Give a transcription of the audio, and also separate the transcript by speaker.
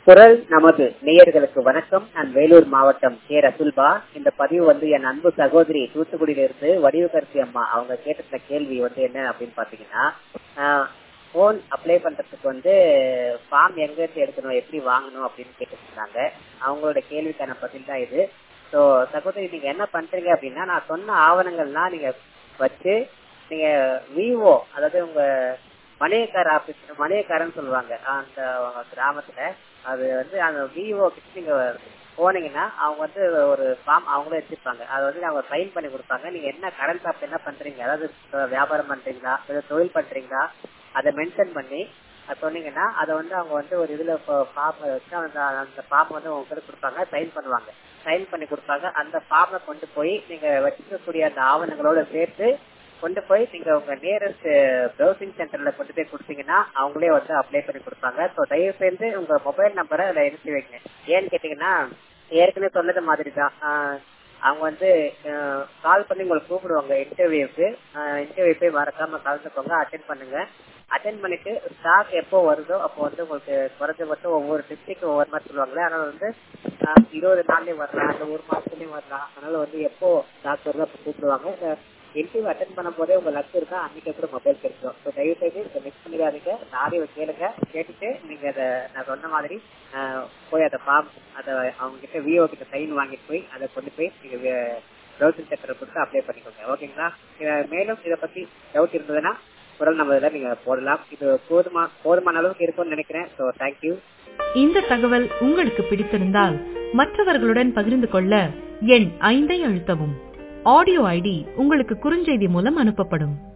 Speaker 1: குரல் நமது நேயர்களுக்கு வணக்கம் நான் வேலூர் மாவட்டம் கே ரசுல்பா இந்த பதிவு வந்து என் அன்பு சகோதரி தூத்துக்குடியிலிருந்து வடிவகரசி அம்மா அவங்க கேட்டிருந்த கேள்வி வந்து என்ன அப்படின்னு பாத்தீங்கன்னா போன் அப்ளை பண்றதுக்கு வந்து ஃபார்ம் எங்க இருந்து எடுக்கணும் எப்படி வாங்கணும் அப்படின்னு கேட்டுருந்தாங்க அவங்களோட கேள்விக்கான பதில் தான் இது ஸோ சகோதரி நீங்க என்ன பண்றீங்க அப்படின்னா நான் சொன்ன ஆவணங்கள்லாம் நீங்க வச்சு நீங்க விவோ அதாவது உங்க மணியக்கார ஆபீஸ் மணியக்காரன்னு சொல்லுவாங்க அந்த கிராமத்துல அது வந்து அந்த விவோ கிட்ட நீங்க போனீங்கன்னா அவங்க வந்து ஒரு ஃபார்ம் அவங்களே வச்சிருப்பாங்க அதை வந்து அவங்க சைன் பண்ணி கொடுப்பாங்க நீங்க என்ன கரண்ட் ஷாப் என்ன பண்றீங்க அதாவது வியாபாரம் பண்றீங்களா இல்லை தொழில் பண்றீங்களா அதை மென்ஷன் பண்ணி சொன்னீங்கன்னா அதை வந்து அவங்க வந்து ஒரு இதுல ஃபார்ம் வச்சு அந்த அந்த ஃபார்ம் வந்து உங்களுக்கு கொடுப்பாங்க சைன் பண்ணுவாங்க சைன் பண்ணி கொடுப்பாங்க அந்த ஃபார்மை கொண்டு போய் நீங்க வச்சிருக்கக்கூடிய அந்த ஆவணங்களோட சேர்த்து கொண்டு போய் நீங்க உங்க நியரஸ்ட் ப்ரௌசிங் சென்டர்ல கொண்டு போய் கொடுத்தீங்கன்னா அவங்களே வந்து அப்ளை பண்ணி கொடுப்பாங்க ஸோ தயவு செய்து உங்க மொபைல் நம்பரை அதில் எடுத்து வைங்க ஏன்னு கேட்டீங்கன்னா ஏற்கனவே சொன்னது மாதிரி தான் அவங்க வந்து கால் பண்ணி உங்களுக்கு கூப்பிடுவாங்க இன்டர்வியூக்கு இன்டர்வியூ போய் மறக்காம கலந்துக்கோங்க அட்டென்ட் பண்ணுங்க அட்டென்ட் பண்ணிட்டு ஸ்டாக் எப்போ வருதோ அப்போ வந்து உங்களுக்கு குறைஞ்சபட்சம் ஒவ்வொரு டிஸ்ட்ரிக்ட் ஒவ்வொரு மாதிரி சொல்லுவாங்களே அதனால வந்து இருபது நாள்லயும் வரலாம் இல்லை ஒரு மாசத்துலயும் வரலாம் அதனால வந்து எப்போ ஸ்டாக் வருதோ அப்போ கூப்பிடுவாங்க இன்டர்வியூ அட்டன் பண்ணும் போதே உங்க லக் இருக்கா அன்னைக்கு கூட மொபைல் கிடைக்கும் ஸோ தயவு செய்து இதை மிஸ் பண்ணிடாதீங்க நாளைய கேளுங்க கேட்டுட்டு நீங்க அதை நான் சொன்ன மாதிரி போய் அதை ஃபார்ம் அதை அவங்க கிட்ட விஓ கிட்ட சைன் வாங்கிட்டு போய் அதை கொண்டு போய் நீங்க ப்ரௌசிங் சென்டர் கொடுத்து அப்ளை பண்ணிக்கோங்க ஓகேங்களா மேலும் இதை பத்தி டவுட் இருந்ததுன்னா குரல் நம்ம இதில் நீங்க போடலாம் இது போதுமா போதுமான அளவுக்கு இருக்கும்னு நினைக்கிறேன் ஸோ தேங்க்யூ
Speaker 2: இந்த தகவல் உங்களுக்கு பிடித்திருந்தால் மற்றவர்களுடன் பகிர்ந்து கொள்ள எண் ஐந்தை அழுத்தவும் ஆடியோ ஐடி உங்களுக்கு குறுஞ்செய்தி மூலம் அனுப்பப்படும்